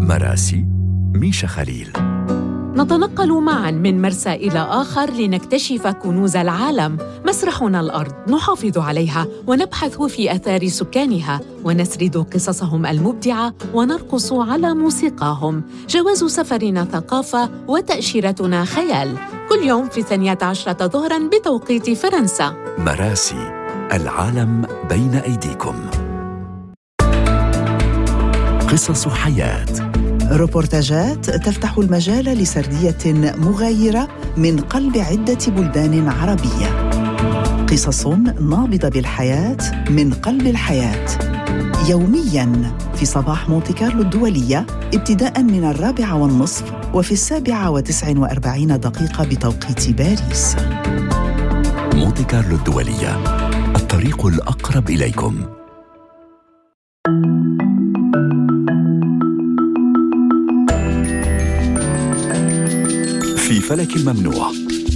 مراسي ميشا خليل نتنقل معا من مرسى الى اخر لنكتشف كنوز العالم مسرحنا الارض نحافظ عليها ونبحث في اثار سكانها ونسرد قصصهم المبدعه ونرقص على موسيقاهم جواز سفرنا ثقافه وتاشيرتنا خيال كل يوم في الثانيه عشره ظهرا بتوقيت فرنسا مراسي العالم بين ايديكم قصص حياه روبورتاجات تفتح المجال لسرديه مغايره من قلب عده بلدان عربيه قصص نابضه بالحياه من قلب الحياه يوميا في صباح مونتي كارلو الدوليه ابتداء من الرابعه والنصف وفي السابعه وتسع واربعين دقيقه بتوقيت باريس مونتي كارلو الدوليه الطريق الاقرب اليكم في فلك الممنوع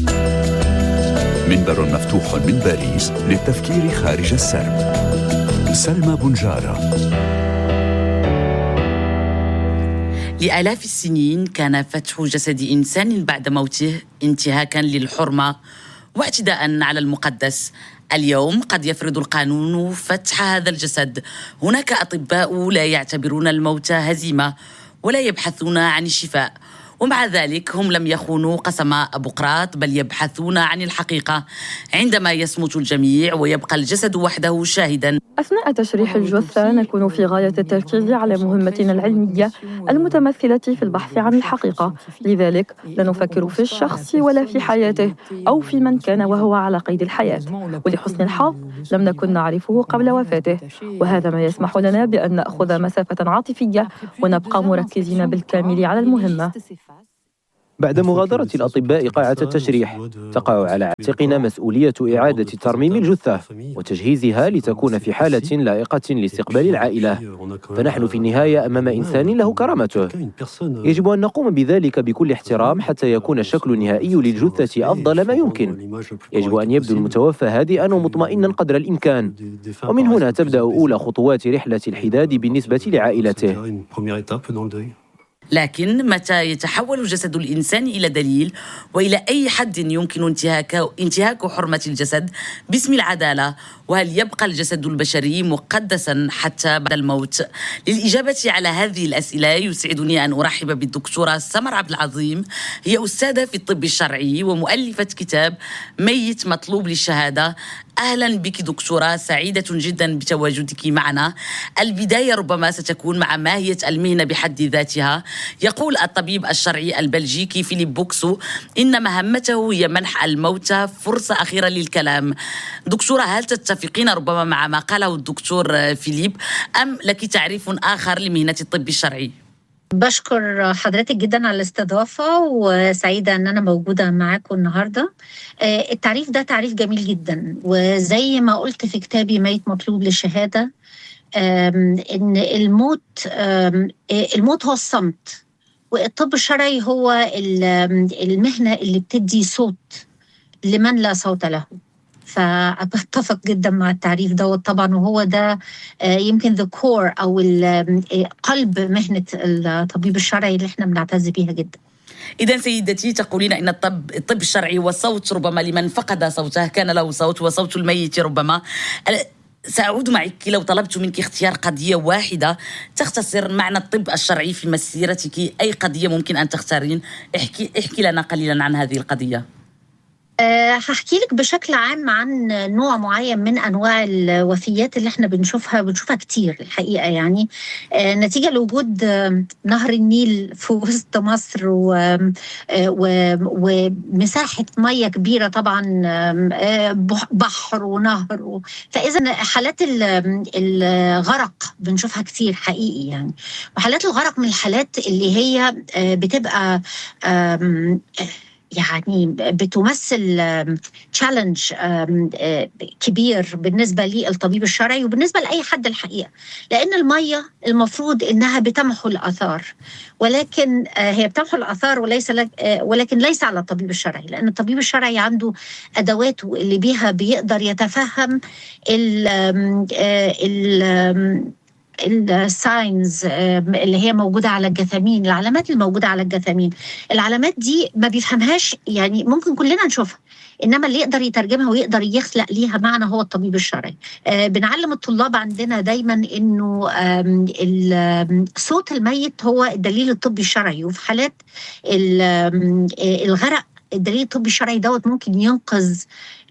منبر مفتوح من باريس للتفكير خارج السرب سلمى بنجارة لآلاف السنين كان فتح جسد إنسان بعد موته انتهاكا للحرمة واعتداء على المقدس اليوم قد يفرض القانون فتح هذا الجسد هناك أطباء لا يعتبرون الموت هزيمة ولا يبحثون عن الشفاء ومع ذلك هم لم يخونوا قسم أبقراط بل يبحثون عن الحقيقة عندما يصمت الجميع ويبقى الجسد وحده شاهدا أثناء تشريح الجثة نكون في غاية التركيز على مهمتنا العلمية المتمثلة في البحث عن الحقيقة لذلك لا نفكر في الشخص ولا في حياته أو في من كان وهو على قيد الحياة ولحسن الحظ لم نكن نعرفه قبل وفاته وهذا ما يسمح لنا بأن نأخذ مسافة عاطفية ونبقى مركزين بالكامل على المهمة بعد مغادرة الأطباء قاعة التشريح تقع على عاتقنا مسؤولية إعادة ترميم الجثة وتجهيزها لتكون في حالة لائقة لاستقبال العائلة فنحن في النهاية أمام إنسان له كرامته يجب أن نقوم بذلك بكل احترام حتى يكون الشكل النهائي للجثة أفضل ما يمكن يجب أن يبدو المتوفى هادئا ومطمئنا قدر الإمكان ومن هنا تبدأ أولى خطوات رحلة الحداد بالنسبة لعائلته لكن متى يتحول جسد الانسان الى دليل والى اي حد يمكن انتهاك انتهاك حرمه الجسد باسم العداله وهل يبقى الجسد البشري مقدسا حتى بعد الموت للاجابه على هذه الاسئله يسعدني ان ارحب بالدكتوره سمر عبد العظيم هي استاذه في الطب الشرعي ومؤلفه كتاب ميت مطلوب للشهاده اهلا بك دكتوره سعيده جدا بتواجدك معنا البدايه ربما ستكون مع ماهيه المهنه بحد ذاتها يقول الطبيب الشرعي البلجيكي فيليب بوكسو ان مهمته هي منح الموتى فرصه اخيره للكلام دكتوره هل تتفقين ربما مع ما قاله الدكتور فيليب ام لك تعريف اخر لمهنه الطب الشرعي بشكر حضرتك جدا على الاستضافة وسعيدة أن أنا موجودة معاكم النهاردة التعريف ده تعريف جميل جدا وزي ما قلت في كتابي ميت مطلوب للشهادة إن الموت الموت هو الصمت والطب الشرعي هو المهنة اللي بتدي صوت لمن لا صوت له فبتفق جدا مع التعريف دوت طبعا وهو ده يمكن ذا كور او قلب مهنه الطبيب الشرعي اللي احنا بنعتز بيها جدا إذا سيدتي تقولين أن الطب الطب الشرعي والصوت ربما لمن فقد صوته كان له صوت وصوت الميت ربما سأعود معك لو طلبت منك اختيار قضية واحدة تختصر معنى الطب الشرعي في مسيرتك أي قضية ممكن أن تختارين احكي, احكي لنا قليلا عن هذه القضية أه هحكي لك بشكل عام عن نوع معين من انواع الوفيات اللي احنا بنشوفها بنشوفها كتير الحقيقه يعني أه نتيجه لوجود نهر النيل في وسط مصر و ومساحه ميه كبيره طبعا بحر ونهر و فاذا حالات الغرق بنشوفها كتير حقيقي يعني وحالات الغرق من الحالات اللي هي بتبقى يعني بتمثل تشالنج كبير بالنسبة للطبيب الشرعي وبالنسبة لأي حد الحقيقة لأن المية المفروض إنها بتمحو الآثار ولكن هي بتمحو الآثار وليس ولكن ليس على الطبيب الشرعي لأن الطبيب الشرعي عنده أدواته اللي بيها بيقدر يتفهم ال ال الساينز اللي هي موجوده على الجثامين العلامات الموجوده على الجثامين العلامات دي ما بيفهمهاش يعني ممكن كلنا نشوفها انما اللي يقدر يترجمها ويقدر يخلق ليها معنى هو الطبيب الشرعي آه بنعلم الطلاب عندنا دايما انه صوت الميت هو الدليل الطبي الشرعي وفي حالات الغرق الدليل الطبي الشرعي دوت ممكن ينقذ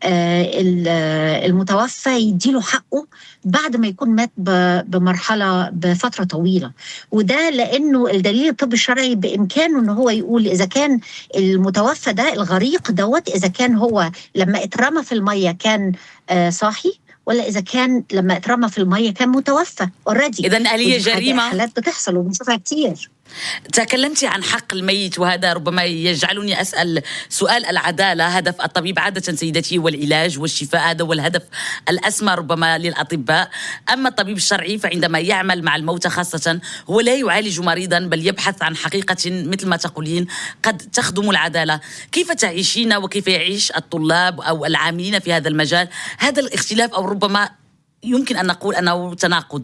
المتوفى يديله حقه بعد ما يكون مات بمرحله بفتره طويله وده لانه الدليل الطبي الشرعي بامكانه ان هو يقول اذا كان المتوفى ده الغريق دوت اذا كان هو لما اترمى في الميه كان صاحي ولا اذا كان لما اترمى في الميه كان متوفى اوريدي اذا هي جريمه حالات بتحصل وبنشوفها كتير تكلمت عن حق الميت وهذا ربما يجعلني اسال سؤال العداله هدف الطبيب عاده سيدتي هو العلاج والشفاء هذا هو الهدف الاسمى ربما للاطباء اما الطبيب الشرعي فعندما يعمل مع الموتى خاصه هو لا يعالج مريضا بل يبحث عن حقيقه مثل ما تقولين قد تخدم العداله كيف تعيشين وكيف يعيش الطلاب او العاملين في هذا المجال هذا الاختلاف او ربما يمكن ان نقول انه تناقض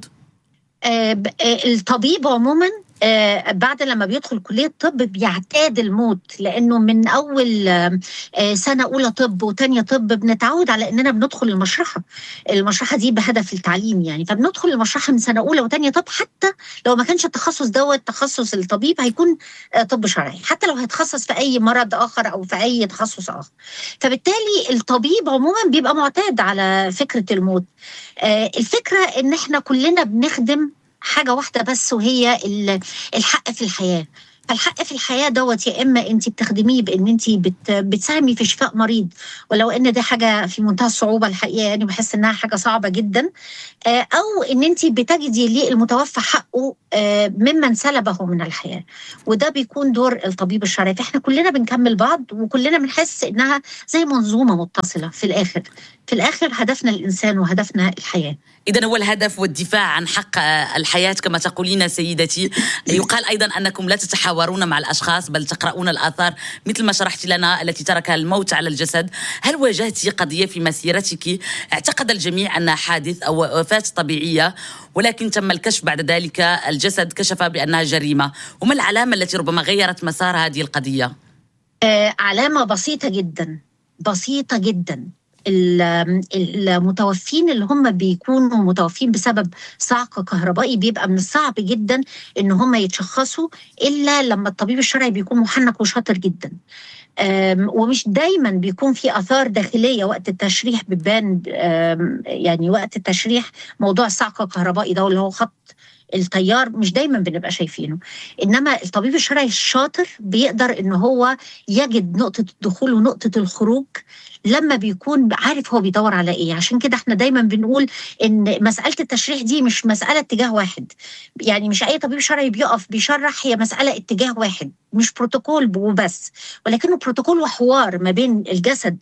آه الطبيب عموما آه بعد لما بيدخل كليه طب بيعتاد الموت لانه من اول آه سنه اولى طب وثانيه طب بنتعود على اننا بندخل المشرحه المشرحه دي بهدف التعليم يعني فبندخل المشرحه من سنه اولى وثانيه طب حتى لو ما كانش التخصص دوت تخصص الطبيب هيكون آه طب شرعي حتى لو هيتخصص في اي مرض اخر او في اي تخصص اخر فبالتالي الطبيب عموما بيبقى معتاد على فكره الموت الفكره ان احنا كلنا بنخدم حاجه واحده بس وهي الحق في الحياه فالحق في الحياه دوت يا اما انت بتخدميه بان انت بت بتساهمي في شفاء مريض ولو ان ده حاجه في منتهى الصعوبه الحقيقه يعني بحس انها حاجه صعبه جدا او ان انت بتجدي للمتوفى حقه ممن سلبه من الحياه وده بيكون دور الطبيب الشرعي فاحنا كلنا بنكمل بعض وكلنا بنحس انها زي منظومه متصله في الاخر في الاخر هدفنا الانسان وهدفنا الحياه إذا هو الهدف والدفاع عن حق الحياة كما تقولين سيدتي يقال أيضا أنكم لا تتحاورون مع الأشخاص بل تقرؤون الآثار مثل ما شرحت لنا التي تركها الموت على الجسد هل واجهت قضية في مسيرتك اعتقد الجميع أنها حادث أو وفاة طبيعية ولكن تم الكشف بعد ذلك الجسد كشف بأنها جريمة وما العلامة التي ربما غيرت مسار هذه القضية؟ آه علامة بسيطة جدا بسيطة جدا المتوفين اللي هم بيكونوا متوفين بسبب صعق كهربائي بيبقى من الصعب جدا ان هم يتشخصوا الا لما الطبيب الشرعي بيكون محنك وشاطر جدا ومش دايما بيكون في اثار داخليه وقت التشريح بتبان يعني وقت التشريح موضوع الصعق الكهربائي ده اللي هو خط التيار مش دايما بنبقى شايفينه انما الطبيب الشرعي الشاطر بيقدر ان هو يجد نقطه الدخول ونقطه الخروج لما بيكون عارف هو بيدور على ايه عشان كده احنا دايما بنقول ان مساله التشريح دي مش مساله اتجاه واحد يعني مش اي طبيب شرعي بيقف بيشرح هي مساله اتجاه واحد مش بروتوكول وبس ولكنه بروتوكول وحوار ما بين الجسد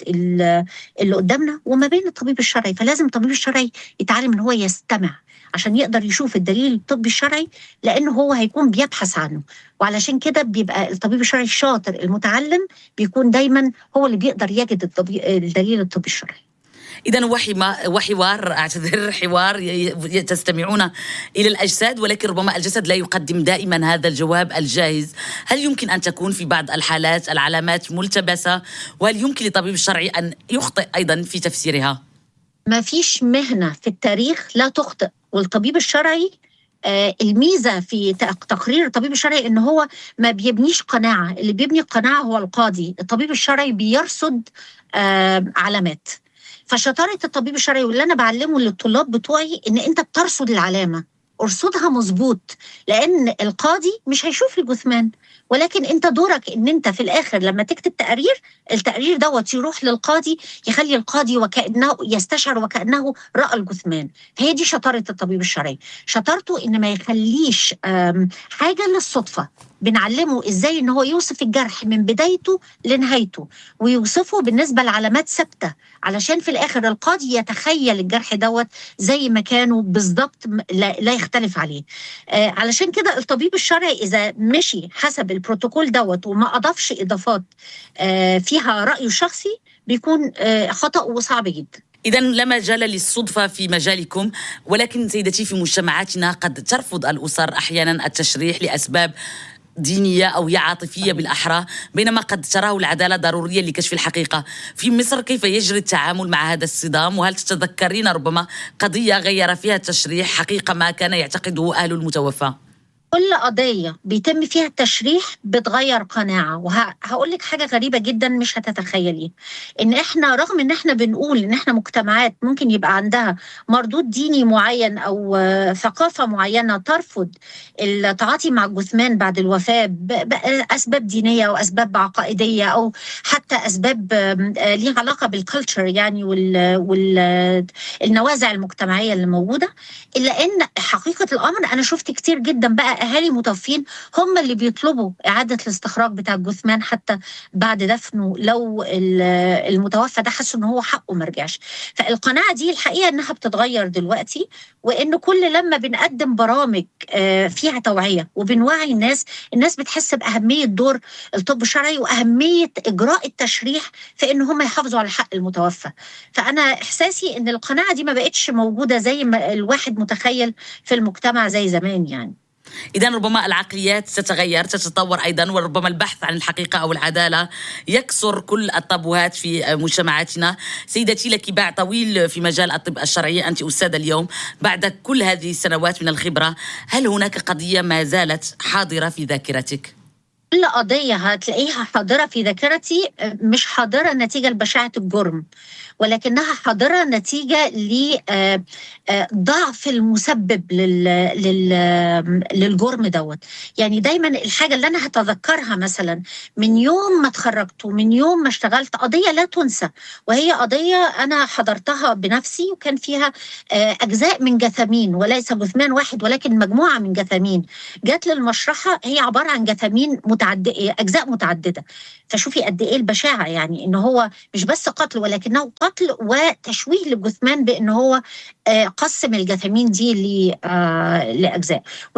اللي قدامنا وما بين الطبيب الشرعي فلازم الطبيب الشرعي يتعلم ان هو يستمع عشان يقدر يشوف الدليل الطبي الشرعي لانه هو هيكون بيبحث عنه وعلشان كده بيبقى الطبيب الشرعي الشاطر المتعلم بيكون دايما هو اللي بيقدر يجد الدليل الطبي الشرعي إذا وحوار أعتذر حوار تستمعون إلى الأجساد ولكن ربما الجسد لا يقدم دائما هذا الجواب الجاهز هل يمكن أن تكون في بعض الحالات العلامات ملتبسة وهل يمكن للطبيب الشرعي أن يخطئ أيضا في تفسيرها؟ ما فيش مهنة في التاريخ لا تخطئ والطبيب الشرعي آه الميزه في تقرير الطبيب الشرعي ان هو ما بيبنيش قناعه اللي بيبني القناعه هو القاضي الطبيب الشرعي بيرصد آه علامات فشطاره الطبيب الشرعي واللي انا بعلمه للطلاب بتوعي ان انت بترصد العلامه ارصدها مظبوط لان القاضي مش هيشوف الجثمان ولكن انت دورك ان انت في الاخر لما تكتب تقرير التقرير دوت يروح للقاضي يخلي القاضي وكانه يستشعر وكانه راى الجثمان هي دي شطاره الطبيب الشرعي شطارته ان ما يخليش حاجه للصدفه بنعلمه ازاي ان هو يوصف الجرح من بدايته لنهايته ويوصفه بالنسبه لعلامات ثابته علشان في الاخر القاضي يتخيل الجرح دوت زي ما كانوا بالظبط لا, لا يختلف عليه آه علشان كده الطبيب الشرعي اذا مشي حسب البروتوكول دوت وما اضافش اضافات آه فيها رايه الشخصي بيكون آه خطا وصعب جدا إذا لا مجال للصدفة في مجالكم ولكن سيدتي في مجتمعاتنا قد ترفض الأسر أحيانا التشريح لأسباب دينية أو هي عاطفية بالأحرى بينما قد تراه العدالة ضرورية لكشف الحقيقة في مصر كيف يجري التعامل مع هذا الصدام وهل تتذكرين ربما قضية غير فيها التشريح حقيقة ما كان يعتقده أهل المتوفى كل قضية بيتم فيها التشريح بتغير قناعة وهقول لك حاجة غريبة جدا مش هتتخيلي إن إحنا رغم إن إحنا بنقول إن إحنا مجتمعات ممكن يبقى عندها مردود ديني معين أو ثقافة معينة ترفض التعاطي مع الجثمان بعد الوفاة بأسباب دينية أو أسباب عقائدية أو حتى أسباب ليها علاقة بالكلتشر يعني والنوازع المجتمعية اللي موجودة إلا إن حقيقة الأمر أنا شفت كتير جدا بقى اهالي متوفين هم اللي بيطلبوا اعاده الاستخراج بتاع الجثمان حتى بعد دفنه لو المتوفى ده حسوا ان هو حقه ما رجعش فالقناعه دي الحقيقه انها بتتغير دلوقتي وان كل لما بنقدم برامج فيها توعيه وبنوعي الناس الناس بتحس باهميه دور الطب الشرعي واهميه اجراء التشريح في ان هم يحافظوا على حق المتوفى فانا احساسي ان القناعه دي ما بقتش موجوده زي ما الواحد متخيل في المجتمع زي زمان يعني إذا ربما العقليات تتغير تتطور أيضا وربما البحث عن الحقيقة أو العدالة يكسر كل الطابوهات في مجتمعاتنا سيدتي لك باع طويل في مجال الطب الشرعي أنت أستاذة اليوم بعد كل هذه السنوات من الخبرة هل هناك قضية ما زالت حاضرة في ذاكرتك؟ كل قضية هتلاقيها حاضرة في ذاكرتي مش حاضرة نتيجة لبشاعة الجرم ولكنها حاضرة نتيجة لضعف المسبب للجرم دوت يعني دايما الحاجة اللي أنا هتذكرها مثلا من يوم ما اتخرجت ومن يوم ما اشتغلت قضية لا تنسى وهي قضية أنا حضرتها بنفسي وكان فيها أجزاء من جثامين وليس جثمان واحد ولكن مجموعة من جثامين جت للمشرحة هي عبارة عن جثامين متعددة أجزاء متعددة فشوفي قد إيه البشاعة يعني إن هو مش بس قتل ولكنه قتل وتشويه للجثمان بان هو قسم الجثامين دي لاجزاء